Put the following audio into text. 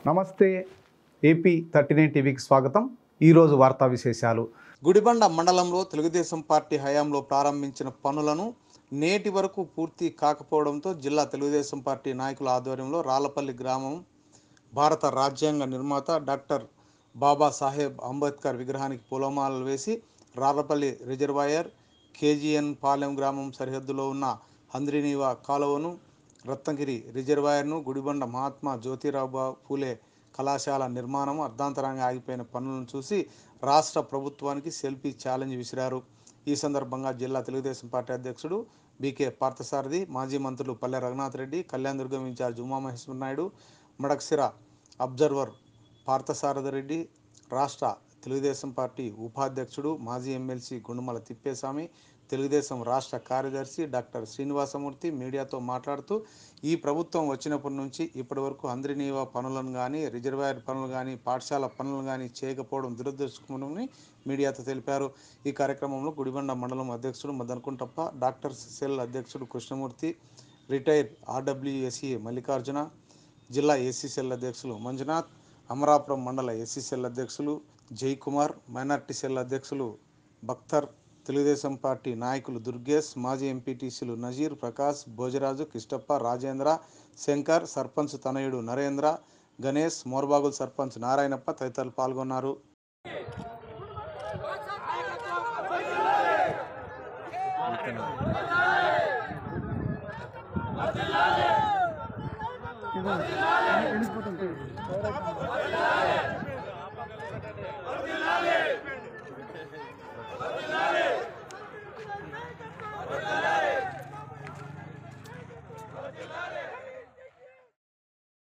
నమస్తే AP thirty nine టీవీకి స్వాగతం ఈరోజు వార్తా విశేషాలు గుడిబండ మండలంలో తెలుగుదేశం పార్టీ హయాంలో ప్రారంభించిన పనులను నేటి వరకు పూర్తి కాకపోవడంతో జిల్లా తెలుగుదేశం పార్టీ నాయకుల ఆధ్వర్యంలో రాళ్లపల్లి గ్రామం భారత రాజ్యాంగ నిర్మాత డాక్టర్ బాబాసాహెబ్ అంబేద్కర్ విగ్రహానికి పూలమాలలు వేసి రాళ్లపల్లి రిజర్వాయర్ కేజీఎన్ పాలెం గ్రామం సరిహద్దులో ఉన్న హంద్రినీవా కాలువను రత్నగిరి రిజర్వాయర్ను గుడిబండ మహాత్మా జ్యోతిరావు పూలే కళాశాల నిర్మాణం అర్ధాంతరంగా ఆగిపోయిన పనులను చూసి రాష్ట్ర ప్రభుత్వానికి సెల్ఫీ ఛాలెంజ్ విసిరారు ఈ సందర్భంగా జిల్లా తెలుగుదేశం పార్టీ అధ్యక్షుడు బీకే పార్థసారథి మాజీ మంత్రులు పల్లె రఘునాథ్ రెడ్డి కళ్యాణ్ దుర్గం ఇన్ఛార్జ్ ఉమామహేశ్వర నాయుడు మడక్సిర అబ్జర్వర్ పార్థసారథి రెడ్డి రాష్ట్ర తెలుగుదేశం పార్టీ ఉపాధ్యక్షుడు మాజీ ఎమ్మెల్సీ గుండుమల తిప్పేస్వామి తెలుగుదేశం రాష్ట్ర కార్యదర్శి డాక్టర్ శ్రీనివాసమూర్తి మీడియాతో మాట్లాడుతూ ఈ ప్రభుత్వం వచ్చినప్పటి నుంచి ఇప్పటి వరకు అంద్రినీవా పనులను కానీ రిజర్వాయర్ పనులు కానీ పాఠశాల పనులు కానీ చేయకపోవడం దురదృష్టకరమని మీడియాతో తెలిపారు ఈ కార్యక్రమంలో గుడిబండ మండలం అధ్యక్షుడు మదనకుంటప్ప డాక్టర్స్ సెల్ అధ్యక్షుడు కృష్ణమూర్తి రిటైర్డ్ ఆర్డబ్ల్యూఎస్ఈ మల్లికార్జున జిల్లా ఎస్సీసెల్ అధ్యక్షులు మంజునాథ్ అమరాపురం మండల ఎస్సీసెల్ అధ్యక్షులు జైకుమార్ మైనార్టీ సెల్ అధ్యక్షులు బక్తర్ తెలుగుదేశం పార్టీ నాయకులు దుర్గేష్ మాజీ ఎంపీటీసీలు నజీర్ ప్రకాష్ భోజరాజు కిష్టప్ప రాజేంద్ర శంకర్ సర్పంచ్ తనయుడు నరేంద్ర గణేష్ మోర్బాగుల్ సర్పంచ్ నారాయణప్ప తదితరులు పాల్గొన్నారు